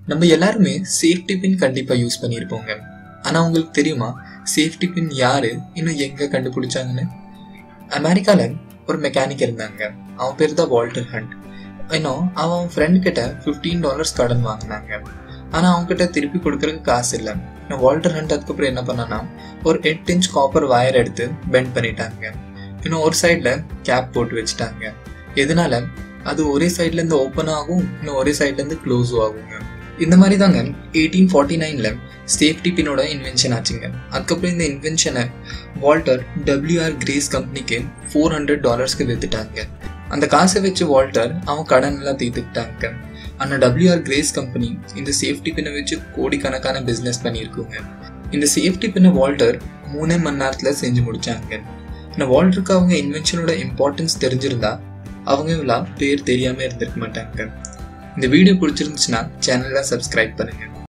நம்ம எல்லாருமே safety pin கண்டிப்பா யூஸ் பண்ணியிருப்போங்க ஆனா உங்களுக்கு தெரியுமா சேஃப்டி பின் யாரு இன்னும் எங்க கண்டுபிடிச்சாங்கன்னு அமெரிக்கால ஒரு மெக்கானிக் இருந்தாங்க அவன் பேர் தான் வால்டர் ஹண்ட் இன்னும் அவன் ஃப்ரெண்ட் கிட்ட ஃபிஃப்டீன் டாலர்ஸ் கடன் வாங்கினாங்க ஆனா அவங்க கிட்ட திருப்பி கொடுக்கறதுக்கு காசு இல்லை நான் வால்டர் ஹண்ட் அதுக்கப்புறம் என்ன பண்ணானா ஒரு எட்டு இன்ச் காப்பர் வயர் எடுத்து பெண்ட் பண்ணிட்டாங்க இன்னும் ஒரு சைட்ல கேப் போட்டு வச்சுட்டாங்க எதனால அது ஒரே சைட்ல இருந்து ஓப்பன் ஆகும் இன்னும் ஒரே சைட்ல இருந்து க்ளோஸும் ஆகுங்க இந்த மாதிரி தாங்க எயிட்டீன் ஃபார்ட்டி நைன்ல சேஃப்டி பின்னோட இன்வென்ஷன் ஆச்சுங்க அதுக்கப்புறம் இந்த இன்வென்ஷனை வால்டர் டபிள்யூஆர் கிரேஸ் கம்பெனிக்கு ஃபோர் ஹண்ட்ரட் டாலர்ஸ்க்கு வித்துட்டாங்க அந்த காசை வச்சு வால்டர் அவன் கடன் எல்லாம் தீர்த்துக்கிட்டாங்க ஆனால் டபிள்யூஆர் கிரேஸ் கம்பெனி இந்த சேஃப்டி பின்னை வச்சு கோடிக்கணக்கான பிஸ்னஸ் பண்ணியிருக்குங்க இந்த சேஃப்டி பின்னை வால்டர் மூணே மணி நேரத்தில் செஞ்சு முடிச்சாங்க இந்த வால்டருக்கு அவங்க இன்வென்ஷனோட இம்பார்ட்டன்ஸ் தெரிஞ்சிருந்தா அவங்க இவ்வளோ பேர் தெரியாமல் இருந்திருக்க மாட்டாங்க இந்த வீடியோ பிடிச்சிருந்துச்சுன்னா சேனலை சப்ஸ்கிரைப் பண்ணுங்கள்